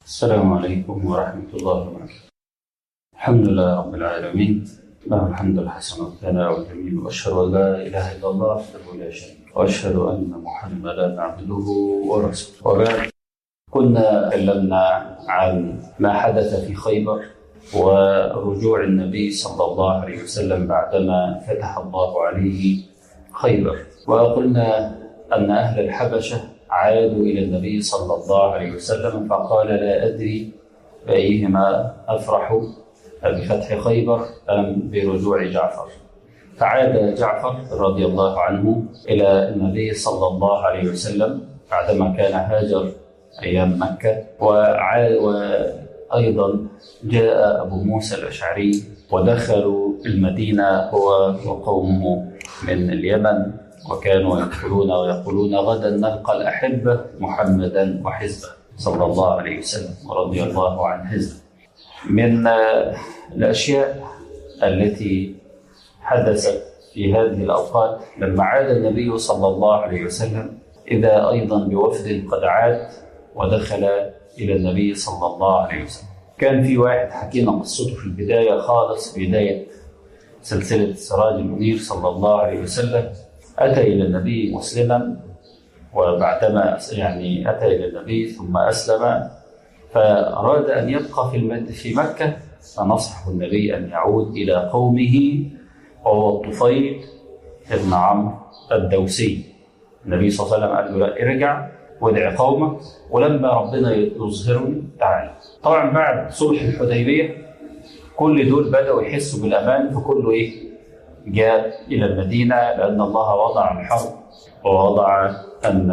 السلام عليكم ورحمة الله وبركاته الحمد لله رب العالمين له الحمد الحسن والثناء والجميل وأشهد أن لا إله إلا الله وحده لا شريك له وأشهد أن محمدا عبده ورسوله وبعد كنا تكلمنا عن ما حدث في خيبر ورجوع النبي صلى الله عليه وسلم بعدما فتح الله عليه خيبر وقلنا أن أهل الحبشة عادوا إلى النبي صلى الله عليه وسلم فقال لا أدري بأيهما أفرح بفتح خيبر أم برجوع جعفر فعاد جعفر رضي الله عنه إلى النبي صلى الله عليه وسلم بعدما كان هاجر أيام مكة وعاد وأيضا جاء أبو موسى الأشعري ودخلوا المدينة هو وقومه من اليمن وكانوا يدخلون ويقولون غدا نلقى الأحبة محمدا وحزبه صلى الله عليه وسلم ورضي الله عن حزبه من الأشياء التي حدثت في هذه الأوقات لما عاد النبي صلى الله عليه وسلم إذا أيضا بوفد قد عاد ودخل إلى النبي صلى الله عليه وسلم كان في واحد حكينا قصته في البداية خالص بداية سلسلة السراج المنير صلى الله عليه وسلم أتى إلى النبي مسلما وبعدما يعني أتى إلى النبي ثم أسلم فأراد أن يبقى في المد في مكة فنصحه النبي أن يعود إلى قومه وهو الطفيل ابن عمرو الدوسي النبي صلى الله عليه وسلم قال له لا ارجع وادع قومك ولما ربنا يظهرني تعالى طبعا بعد صلح الحديبية كل دول بدأوا يحسوا بالأمان فكله إيه جاء إلى المدينة لأن الله وضع الحرب ووضع أن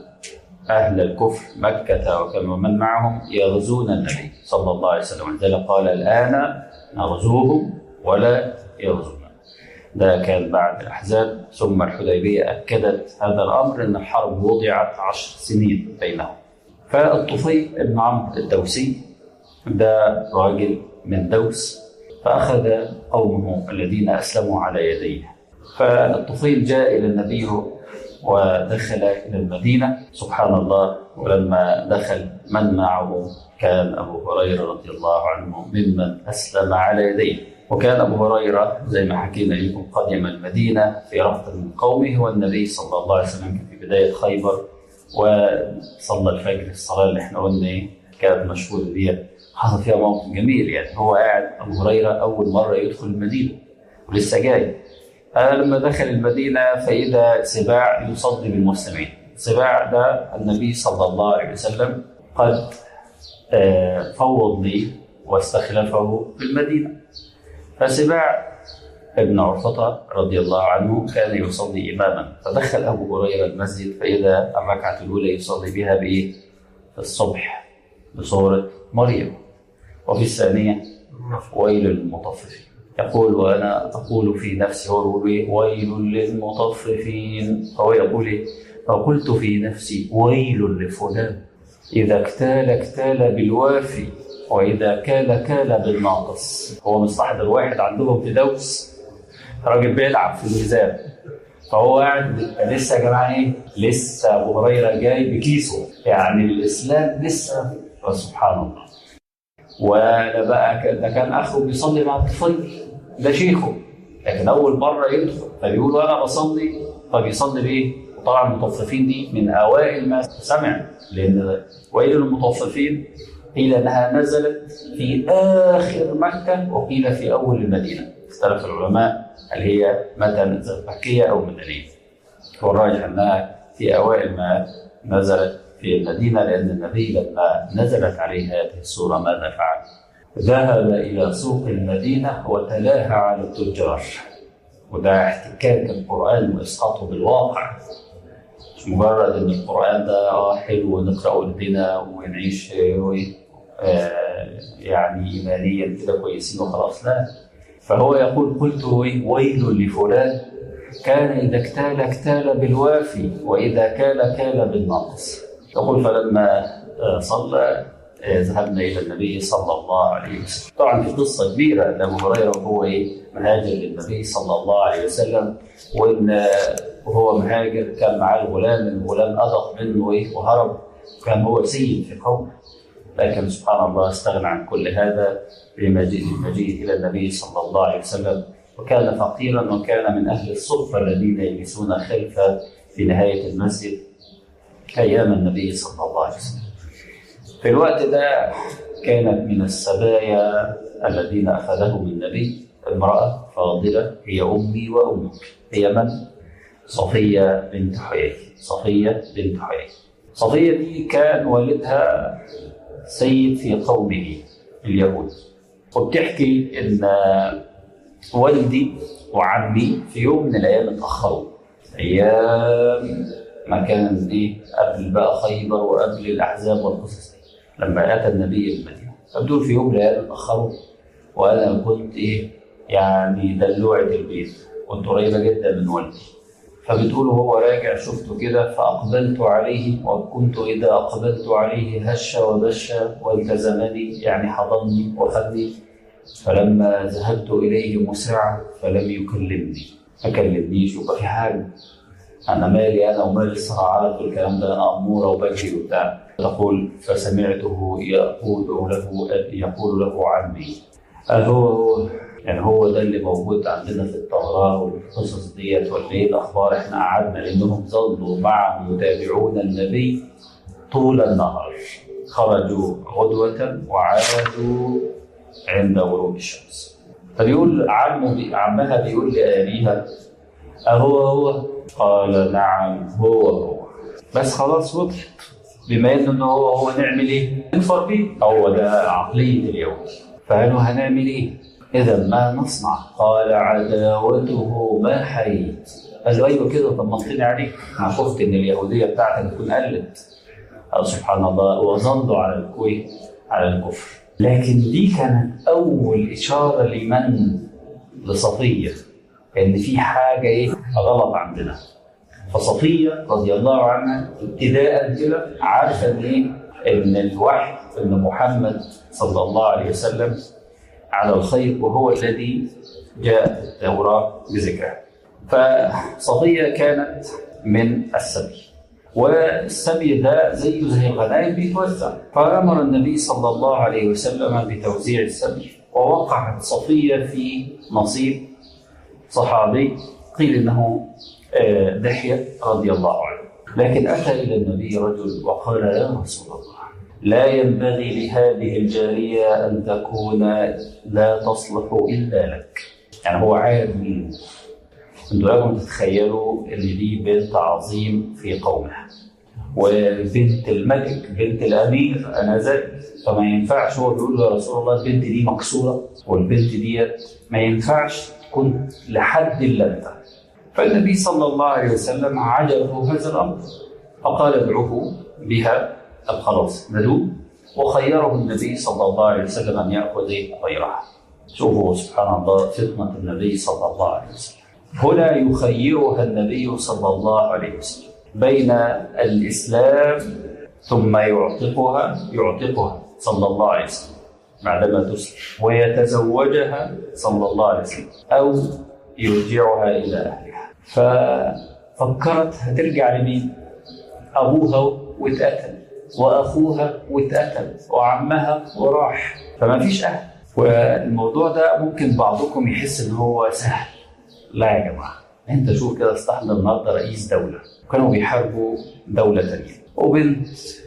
أهل الكفر مكة ومن معهم يغزون النبي صلى الله عليه وسلم لذلك قال الآن نغزوهم ولا يغزون ده كان بعد الأحزاب ثم الحديبية أكدت هذا الأمر أن الحرب وضعت عشر سنين بينهم فالطفيل بن عمرو الدوسي ده راجل من دوس فأخذ قومه الذين أسلموا على يديه فالطفيل جاء إلى النبي ودخل إلى المدينة سبحان الله ولما دخل من معه كان أبو هريرة رضي الله عنه ممن أسلم على يديه وكان أبو هريرة زي ما حكينا لكم قدم المدينة في رفض من قومه والنبي صلى الله عليه وسلم كان في بداية خيبر وصلى الفجر الصلاة اللي احنا قلنا ايه كانت مشهورة دي حصل فيها موقف جميل يعني هو قاعد أبو هريرة أول مرة يدخل المدينة ولسه جاي لما دخل المدينة فإذا سباع يصلي بالمسلمين سباع ده النبي صلى الله عليه وسلم قد فوض لي واستخلفه في المدينة فسباع ابن عرفطة رضي الله عنه كان يصلي إماما فدخل أبو هريرة المسجد فإذا الركعة الأولى يصلي بها بإيه؟ في الصبح بصورة مريم وفي الثانية ويل للمطففين يقول وانا اقول في نفسي هو ويل للمطففين فهو يقول ايه؟ فقلت في نفسي ويل لفلان اذا اكتال اكتال بالوافي واذا كال كال بالناقص هو مستحضر واحد عندهم في دوس راجل بيلعب في الميزان فهو قاعد لسه يا جماعه ايه؟ لسه ابو هريره جاي بكيسه يعني الاسلام لسه سبحان الله وده بقى ده كان اخره بيصلي مع الطفيل ده شيخه لكن اول مره يدخل فبيقول وانا بصلي فبيصلي بايه؟ وطبعا المطففين دي من اوائل ما سمع لان ويل المطففين قيل انها نزلت في اخر مكه وقيل في اول المدينه اختلف العلماء هل هي متى نزلت مكيه او مدنيه والراجح انها في اوائل ما نزلت في المدينة لأن النبي لما نزلت عليه هذه السورة ماذا فعل؟ ذهب إلى سوق المدينة وتلاها على التجار وده احتكاك القرآن وإسقاطه بالواقع مش مجرد إن القرآن ده اه حلو ونقرأه لدينا ونعيش آه يعني إيمانيا كده كويسين وخلاص لا فهو يقول قلت ويل لفلان كان إذا اكتال اكتال بالوافي وإذا كال كال بالناقص يقول فلما صلى ذهبنا الى النبي صلى الله عليه وسلم. طبعا في قصه كبيره ان ابو هريره وهو ايه مهاجر للنبي صلى الله عليه وسلم وان وهو مهاجر كان معاه الغلام الغلام اضق منه ايه وهرب كان هو سيد في قومه لكن سبحان الله استغنى عن كل هذا بمجيء المجيء الى النبي صلى الله عليه وسلم وكان فقيرا وكان من اهل الصفه الذين يجلسون خلفه في نهايه المسجد ايام النبي صلى الله عليه وسلم. في الوقت ده كانت من السبايا الذين اخذهم النبي امراه فاضله هي امي وامك هي من؟ صفيه بنت حيي صفيه بنت حيي صفيه دي كان والدها سيد في قومه اليهود وبتحكي ان والدي وعمي في يوم من الايام اتاخروا ايام ما كان ايه قبل بقى خيبر وقبل الاحزاب والقصص دي لما اتى النبي المدينه فبدول في يوم من الايام اتاخروا وانا كنت ايه يعني دلوعه البيت كنت قريبه جدا من والدي فبتقول وهو راجع شفته كده فأقبلت عليه وكنت إذا أقبلت عليه هش ودش والتزمني يعني حضني وخدني فلما ذهبت إليه مسرعا فلم يكلمني ما كلمنيش يبقى في حاجة أنا مالي أنا ومال الصراعات والكلام ده أنا أمورة وبجري وبتاع تقول فسمعته يقول له يقول له عمي قال هو هو يعني هو ده اللي موجود عندنا في التوراة والقصص ديت ولا ايه الأخبار احنا قعدنا لأنهم ظلوا معه يتابعون النبي طول النهار خرجوا غدوة وعادوا عند غروب الشمس فبيقول عمه بي عمها بيقول لأبيها أهو هو؟ قال نعم هو هو بس خلاص وضحت بما انه هو هو نعمل ايه؟ نكفر بيه هو ده عقلية اليهود فقالوا هنعمل ايه؟ إذا ما نصنع؟ قال عداوته ما حييت. قال له أيوه كده طمنتني عليك. أنا خفت إن اليهودية بتاعتك تكون قلت. قال سبحان الله وظلوا على الكوي على الكفر. لكن دي كانت أول إشارة لمن؟ لصفية. إن في حاجة إيه؟ غلط عندنا. فصفية رضي الله عنها ابتداء كده عارفة إن إيه؟ إن الوحي إن محمد صلى الله عليه وسلم على الخير وهو الذي جاء التوراة بذكره فصفية كانت من السبي والسبي ده زيه زي الغنائم بيتوزع فأمر النبي صلى الله عليه وسلم بتوزيع السبي ووقعت صفية في نصيب صحابي قيل انه دحية رضي الله عنه لكن أتى إلى النبي رجل وقال يا رسول الله لا ينبغي لهذه الجارية أن تكون لا تصلح إلا لك يعني هو عارف مين انتوا لازم تتخيلوا ان دي بنت عظيم في قومها وبنت الملك بنت الامير انا زي فما ينفعش هو بيقول له يا رسول الله البنت دي مكسوره والبنت ديت ما ينفعش تكون لحد الا انت فالنبي صلى الله عليه وسلم عجبه هذا الامر فقال ادعوه بها طب خلاص ندوب وخيره النبي صلى الله عليه وسلم ان ياخذ غيرها شوفوا سبحان الله فطنه النبي صلى الله عليه وسلم هنا يخيرها النبي صلى الله عليه وسلم بين الاسلام ثم يعتقها يعتقها صلى الله عليه وسلم بعدما تسلم ويتزوجها صلى الله عليه وسلم او يرجعها الى اهلها ففكرت هترجع لمين؟ ابوها واتقتل واخوها واتقتل وعمها وراح فما فيش اهل والموضوع ده ممكن بعضكم يحس ان هو سهل لا يا جماعه انت شوف كده استحضر النهارده رئيس دوله كانوا بيحاربوا دوله ثانيه وبنت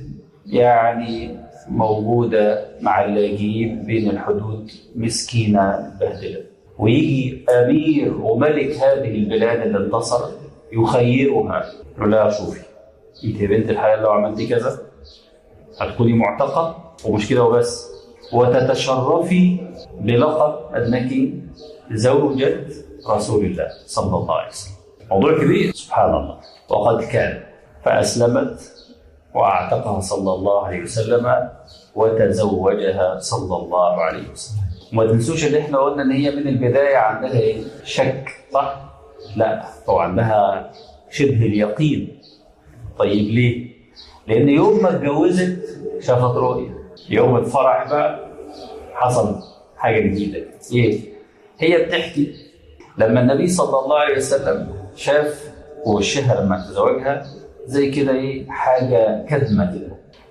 يعني موجوده مع اللاجئين بين الحدود مسكينه متبهدله ويجي امير وملك هذه البلاد اللي انتصر يخيرها يقول لها شوفي انت يا بنت الحلال لو عملتي كذا هتكوني معتقه ومش كده وبس وتتشرفي بلقب انك زوجة رسول الله صلى الله عليه وسلم. موضوع كبير سبحان الله وقد كان فاسلمت واعتقها صلى الله عليه وسلم وتزوجها صلى الله عليه وسلم. وما تنسوش ان احنا قلنا ان هي من البدايه عندها ايه؟ شك صح؟ لا هو عندها شبه اليقين. طيب ليه؟ لان يوم ما اتجوزت شافت رؤيه يوم الفرح بقى حصل حاجه جديده ايه هي بتحكي لما النبي صلى الله عليه وسلم شاف وشها لما تزوجها زي كده ايه حاجه كدمه كده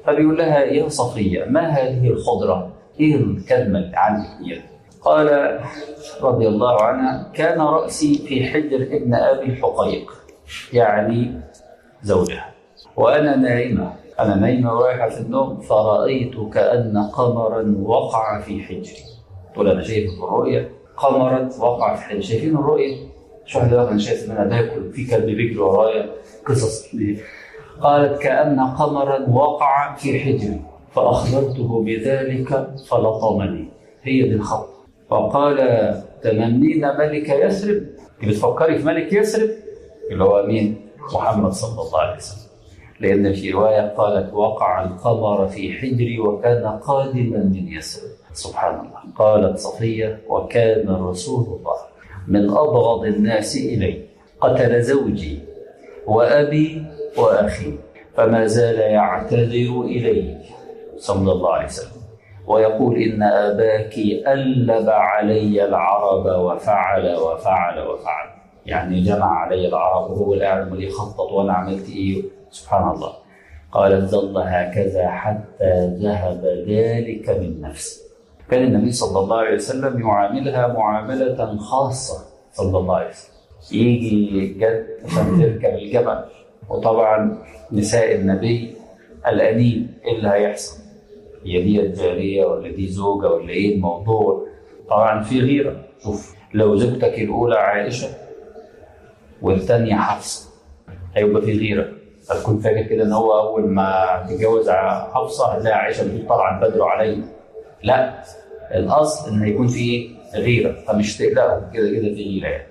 فبيقول لها يا صفية ما هذه الخضرة؟ إيه الكلمة اللي عندك دي؟ قال رضي الله عنها كان رأسي في حجر ابن أبي حقيق يعني زوجها وأنا نائمة أنا نايمة ورايحة في النوم فرأيت كأن قمرا وقع في حجري تقول أنا شايف في الرؤية قمرا وقع في حجري شايفين الرؤية؟ شو واحدة أنا شايف إن أنا باكل في كلب بيجري ورايا قصص دي. قالت كأن قمرا وقع في حجري فأخبرته بذلك فلطمني هي دي الخط وقال تمنين ملك يثرب بتفكري في ملك يثرب اللي هو مين؟ محمد صلى الله عليه وسلم لأن في رواية قالت وقع القمر في حجري وكان قادما من يثرب سبحان الله قالت صفية وكان رسول الله من أبغض الناس إلي قتل زوجي وأبي وأخي فما زال يعتذر إلي صلى الله عليه وسلم ويقول إن أباك ألب علي العرب وفعل وفعل وفعل يعني جمع علي العرب وهو اللي قاعد عمال يخطط وأنا عملت إيه سبحان الله قالت ظل هكذا حتى ذهب ذلك من نفسي كان النبي صلى الله عليه وسلم يعاملها معاملة خاصة صلى الله عليه وسلم يجي جد عشان تركب الجبل وطبعا نساء النبي قلقانين ايه اللي هيحصل؟ هي دي الجارية ولا دي زوجة ولا ايه الموضوع؟ طبعا في غيرة شوف لو زوجتك الأولى عائشة والثانية حفصة هيبقى في غيرة هتكون فاكر كده ان هو اول ما تتجوز حفصة هتلاقي عائشة بتقول طلعت بدر علينا لا الاصل ان يكون في غيرة فمش تقلقوا كده كده في غيرة يعني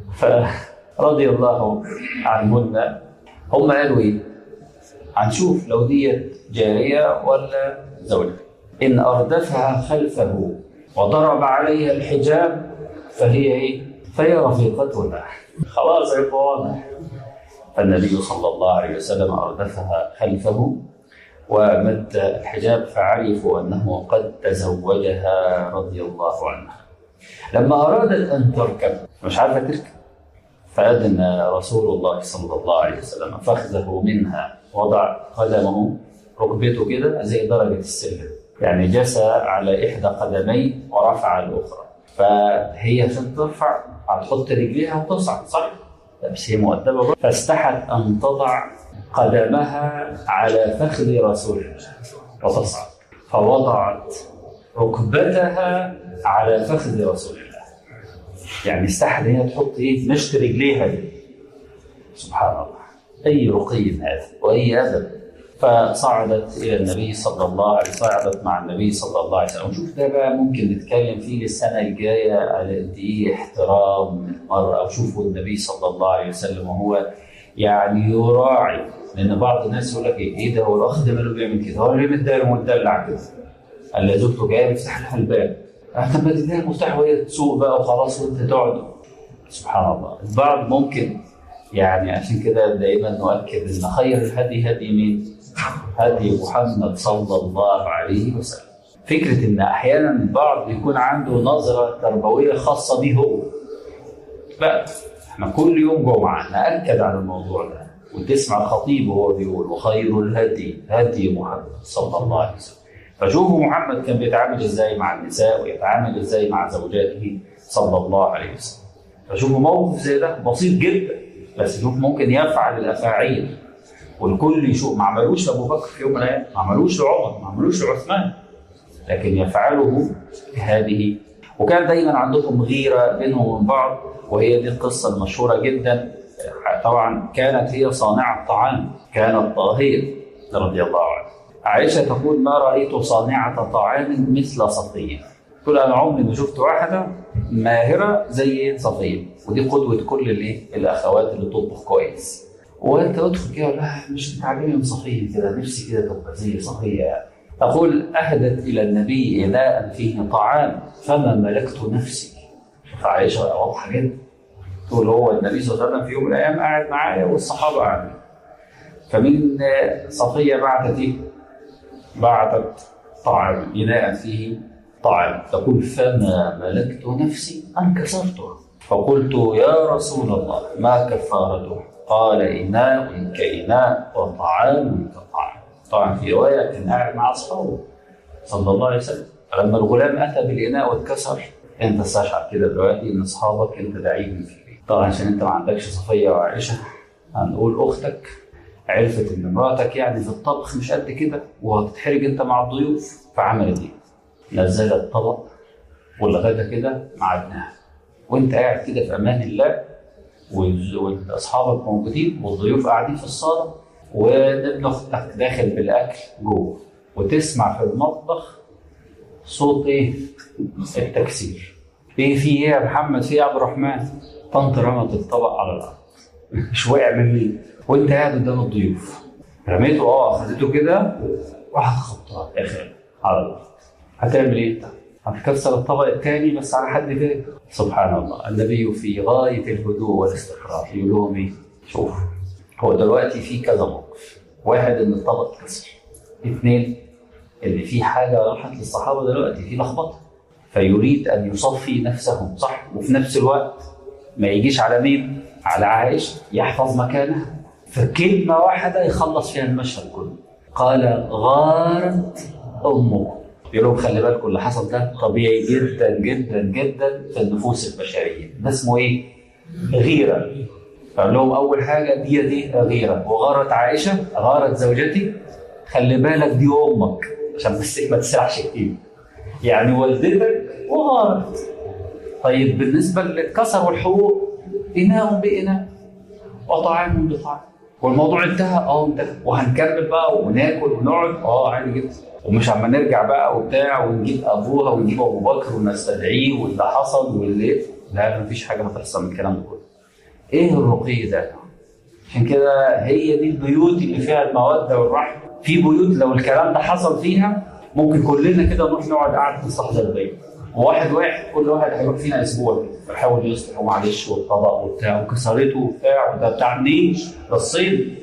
فرضي الله عنهن هم قالوا ايه؟ هنشوف لو ديت جارية ولا زوجة إن أردفها خلفه وضرب عليها الحجاب فهي إيه؟ فهي رفيقته له خلاص يبقى واضح فالنبي صلى الله عليه وسلم أردفها خلفه ومد الحجاب فعرفوا أنه قد تزوجها رضي الله عنها لما أرادت أن تركب مش عارفة تركب فأدنى رسول الله صلى الله عليه وسلم فخذه منها وضع قدمه ركبته كده زي درجة السلم يعني جسى على إحدى قدميه ورفع الأخرى فهي عشان ترفع هتحط رجليها وتصعد صح؟ بس هي مؤدبة برضه فاستحت أن تضع قدمها على فخذ رسول الله وتصعد فوضعت ركبتها على فخذ رسول الله يعني استحت هي تحط ايه مشط رجليها دي سبحان الله اي رقي هذا واي ادب فصعدت الى النبي صلى الله عليه وسلم صعدت مع النبي صلى الله عليه وسلم وشوف ده بقى ممكن نتكلم فيه السنه الجايه على قد ايه احترام المراه وشوفوا النبي صلى الله عليه وسلم وهو يعني يراعي لان بعض الناس يقول لك ايه, إيه ده هو الاخ ده ماله بيعمل كده هو ليه متدار ومدلع كده قال زوجته جايه بيفتح لها الباب طب ما تديها المفتاح وهي تسوق بقى وخلاص وانت تقعد سبحان الله البعض ممكن يعني عشان كده دائما نؤكد ان خير الهدي هدي مين؟ هدي محمد صلى الله عليه وسلم. فكره ان احيانا البعض يكون عنده نظره تربويه خاصه به هو. لا احنا كل يوم جمعه ناكد على الموضوع ده وتسمع الخطيب وهو بيقول وخير الهدي هدي محمد صلى الله عليه وسلم. فشوفوا محمد كان بيتعامل ازاي مع النساء ويتعامل ازاي مع زوجاته صلى الله عليه وسلم. فشوفوا موقف زي ده بسيط جدا بس شوف ممكن يفعل الافاعيل والكل يشوف ما عملوش لابو بكر في يوم من الايام ما عملوش لعمر ما عملوش لعثمان لكن يفعله هذه وكان دايما عندهم غيره بينهم وبين بعض وهي دي القصه المشهوره جدا طبعا كانت هي صانعه طعام كانت طاهيه رضي الله عنها عائشه تقول ما رايت صانعه طعام مثل صفيه تقول انا عمري ما شفت واحده ماهره زي صفيه ودي قدوه كل الايه الاخوات اللي تطبخ كويس وانت ادخل كده لا مش متعلمي من صفيه كده نفسي كده تبقى زي صفيه يعني. تقول اهدت الى النبي اناء فيه طعام فما ملكت نفسي فعائشه واضحه جدا تقول هو النبي صلى الله عليه وسلم في يوم من الايام قاعد معايا والصحابه قاعدين فمن صفيه بعتت ايه؟ بعتت طعام اناء فيه طعام تقول فما ملكت نفسي ان كسرته فقلت يا رسول الله ما كفارته قال إناء كإناء وطعام كطعام طبعا في روايه كان قاعد مع اصحابه صلى الله عليه وسلم فلما الغلام اتى بالاناء واتكسر انت استشعر كده دلوقتي ان اصحابك انت دعيهم في البيت طبعا عشان انت ما عندكش صفيه وعائشه هنقول اختك عرفت ان مراتك يعني في الطبخ مش قد كده وهتتحرج انت مع الضيوف فعملت ايه؟ نزلت طبق والغدا كده مع ابنها وانت قاعد كده في امان الله والز- واصحابك موجودين والضيوف قاعدين في الصاله وابن اختك داخل بالاكل جوه وتسمع في المطبخ صوت ايه؟ التكسير. ايه في ايه يا محمد؟ في ايه يا عبد الرحمن؟ طنط رمت الطبق على الارض. مش وقع من مين؟ وانت قاعد قدام الضيوف. رميته اه خدته كده راح خبطها يا اخي على الارض. هتعمل ايه انت؟ هتكسر الطبق الثاني بس على حد تاني. سبحان الله، النبي في غايه الهدوء والاستقرار يقول لهم ايه؟ شوف هو دلوقتي في كذا موقف. واحد ان الطبق اتكسر. اثنين ان في حاجه راحت للصحابه دلوقتي في لخبطه فيريد ان يصفي نفسهم صح وفي نفس الوقت ما يجيش على مين؟ على عائشه يحفظ مكانها فكلمه واحده يخلص فيها المشهد كله قال غارت امه يقول لهم خلي بالكم اللي حصل ده طبيعي جدا جدا جدا في النفوس البشريه ده اسمه ايه؟ غيره فقال لهم اول حاجه دي دي غيره وغارت عائشه غارت زوجتي خلي بالك دي امك عشان بس ما تسرحش كتير يعني والدتك وغارت طيب بالنسبه للكسر والحقوق اناء باناء وطعام بطعام والموضوع انتهى اه انتهى وهنكمل بقى وناكل ونقعد اه عادي جدا ومش عم نرجع بقى وبتاع ونجيب ابوها ونجيب ابو بكر ونستدعيه واللي حصل واللي لا مفيش حاجه هتحصل من الكلام ده كله ايه الرقي ده؟ عشان كده هي دي البيوت اللي فيها الموده والرحمه في بيوت لو الكلام ده حصل فيها ممكن كلنا كده نروح نقعد قعده مستحضريه وواحد واحد كل واحد هيروح فينا اسبوع كده يحاول يصلح ومعلش والطبق وبتاع وكسرته وبتاع وده بتاع منين؟ ده الصين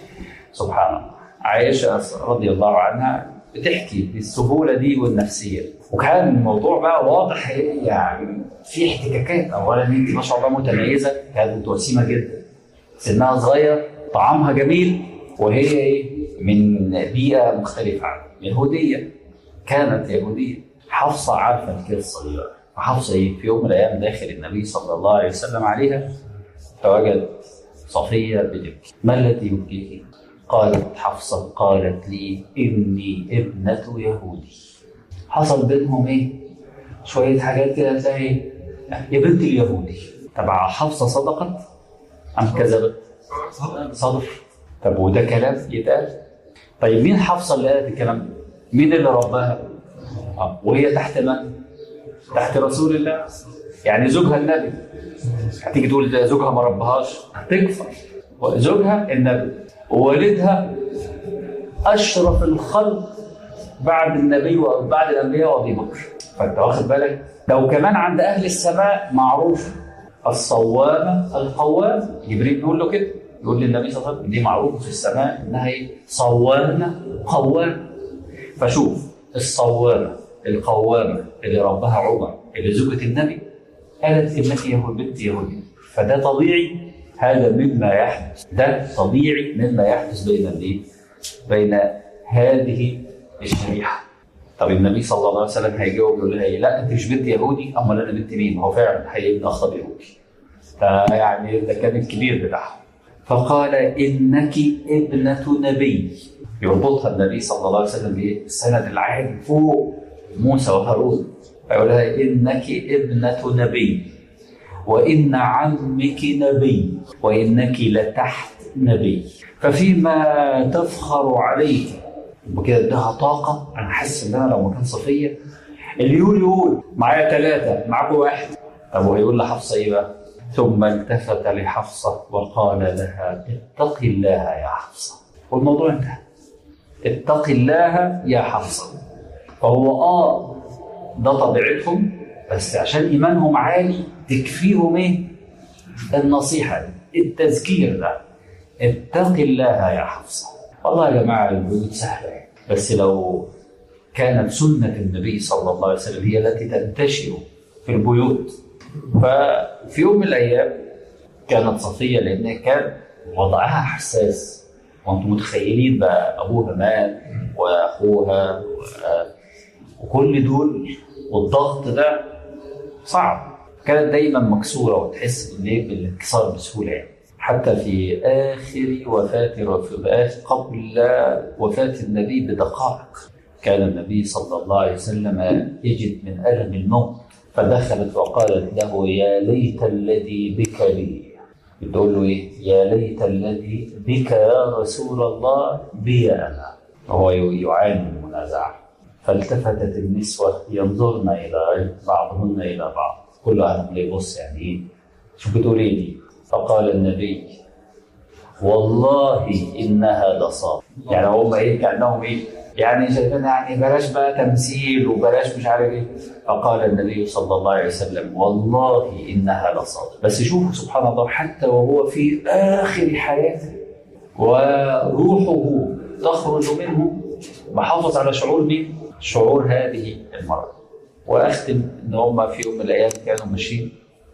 سبحان الله عائشه رضي الله عنها بتحكي بالسهوله دي والنفسيه وكان الموضوع بقى واضح يعني في احتكاكات اولا انت ما شاء الله متميزه كانت وسيمه جدا سنها صغير طعامها جميل وهي ايه من بيئه مختلفه عنها يهوديه كانت يهوديه حفصه عارفه القصه دي بقى فحفصه ايه في يوم من الايام داخل النبي صلى الله عليه وسلم عليها فوجد صفيه بتبكي ما الذي يبكيك؟ قالت حفصه قالت لي اني ابنه يهودي حصل بينهم ايه؟ شويه حاجات كده تلاقي يا بنت اليهودي تبع حفصه صدقت ام كذبت؟ صدق طب وده كلام يتقال؟ طيب مين حفصه اللي قالت الكلام ده؟ مين اللي رباها؟ آه. وهي تحت من؟ تحت رسول الله يعني زوجها النبي هتيجي تقول ده زوجها ما ربهاش هتكفر زوجها النبي ووالدها اشرف الخلق بعد النبي وبعد الانبياء وابي بكر فانت واخد بالك لو كمان عند اهل السماء معروف الصوامه القوامه جبريل بيقول له كده يقول للنبي صلى الله عليه وسلم دي معروفه في السماء انها ايه صوامه قوامه فشوف الصوامه القوامه اللي ربها عمر اللي زوجة النبي قالت انك يهود بنت يهودي فده طبيعي هذا مما يحدث ده طبيعي مما يحدث بين الايه؟ بين هذه الشريحه طب النبي صلى الله عليه وسلم هيجاوب يقول لها ايه؟ لا انت مش بنت يهودي امال انا بنت مين؟ هو فعلا هيبقى اخطب يهودي ده يعني ده كان الكبير بتاعهم فقال انك ابنه نبي يربطها النبي صلى الله عليه وسلم بايه؟ السند العالي فوق موسى وهارون فيقول لها انك ابنه نبي وان عمك نبي وانك لتحت نبي ففيما تفخر عليك وكده اداها طاقه انا حاسس ان انا لو مكان صفيه اللي يقول يقول معايا ثلاثه معاكم واحد طب وهيقول لحفصه ايه بقى؟ ثم التفت لحفصه وقال لها اتق الله يا حفصه والموضوع انتهى اتق الله يا حفصه فهو اه ده طبيعتهم بس عشان ايمانهم عالي تكفيهم ايه؟ النصيحه دي التذكير ده اتق الله يا حفصه والله يا جماعه البيوت سهله بس لو كانت سنه النبي صلى الله عليه وسلم هي التي تنتشر في البيوت ففي يوم من الايام كانت صفيه لانها كان وضعها حساس وانتم متخيلين بقى ابوها مات واخوها و- وكل دول والضغط ده صعب كانت دايما مكسوره وتحس بالايه بالانكسار بسهوله يعني حتى في اخر وفاه في آخر قبل وفاه النبي بدقائق كان النبي صلى الله عليه وسلم يجد من الم الموت فدخلت وقالت له يا ليت الذي بك لي بتقول له ايه يا ليت الذي بك يا رسول الله بي انا هو يعاني من المنازعه فالتفتت النسوه ينظرن الى بعضهن الى بعض كل واحد عمال يبص يعني ايه شو بتقول ايه دي فقال النبي والله انها لصاد يعني هم ايه كانهم ايه يعني شايفين يعني بلاش بقى تمثيل وبلاش مش عارف ايه فقال النبي صلى الله عليه وسلم والله انها لصادق بس شوفوا سبحان الله حتى وهو في اخر حياته وروحه تخرج منه محافظ على شعور مين؟ شعور هذه المرأة واختم ان هم في يوم من الايام كانوا ماشيين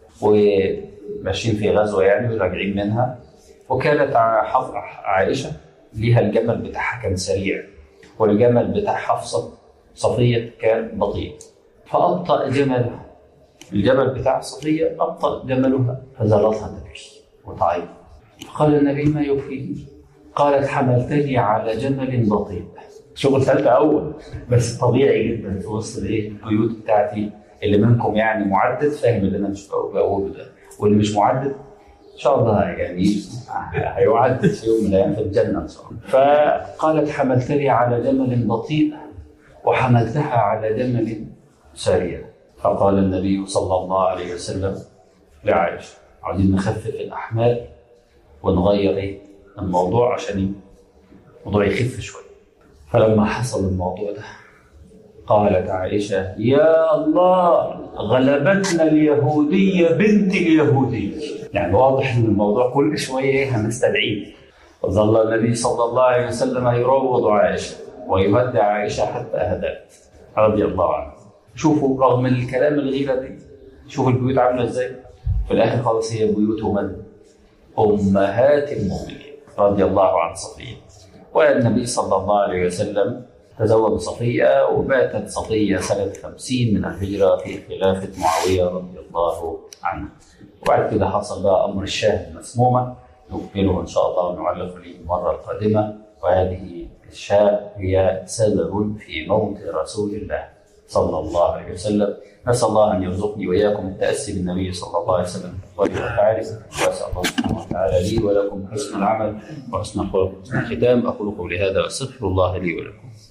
وماشيين في غزوه يعني وراجعين منها وكانت ع- حف- عائشه ليها الجمل بتاعها كان سريع والجمل بتاع حفصه صفيه كان بطيء فابطا جملها الجمل بتاع صفيه ابطا جملها فزارتها تبكي وتعيط فقال النبي ما يبكيني قالت حملتني على جمل بطيء شغل ثالثة أول بس طبيعي جدا في وسط الإيه البيوت بتاعتي اللي منكم يعني معدد فاهم اللي أنا مش بقوله ده واللي مش معدد إن شاء الله يعني هيعدد في يوم من الأيام في الجنة إن شاء الله فقالت حملتني على جمل بطيء وحملتها على جمل سريع فقال النبي صلى الله عليه وسلم لعائشة عايزين نخفف الأحمال ونغير إيه الموضوع عشان الموضوع يخف شوية فلما حصل الموضوع ده قالت عائشة يا الله غلبتنا اليهودية بنت اليهودي يعني واضح ان الموضوع كل شوية هنستدعيه وظل النبي صلى الله عليه وسلم يروض عائشة ويودع عائشة حتى أهدأت رضي الله عنها شوفوا رغم الكلام الغيرة دي شوفوا البيوت عاملة ازاي في الآخر خالص هي بيوت من؟ أمهات المؤمنين رضي الله عن صفية والنبي صلى الله عليه وسلم تزوج صفية وماتت صفية سنة 50 من الهجرة في خلافة معاوية رضي الله عنه وبعد كده حصل بقى أمر الشاه المسمومة نكمله إن شاء الله ونعلق عليه المرة القادمة وهذه الشاة هي سبب في موت رسول الله صلى الله عليه وسلم نسأل الله أن يرزقني وإياكم التأسي بالنبي صلى الله عليه وسلم في أقواله وأفعاله وأسأل الله سبحانه وتعالى لي ولكم حسن العمل وحسن الخلق وحسن الختام أقول قولي هذا وأستغفر الله لي ولكم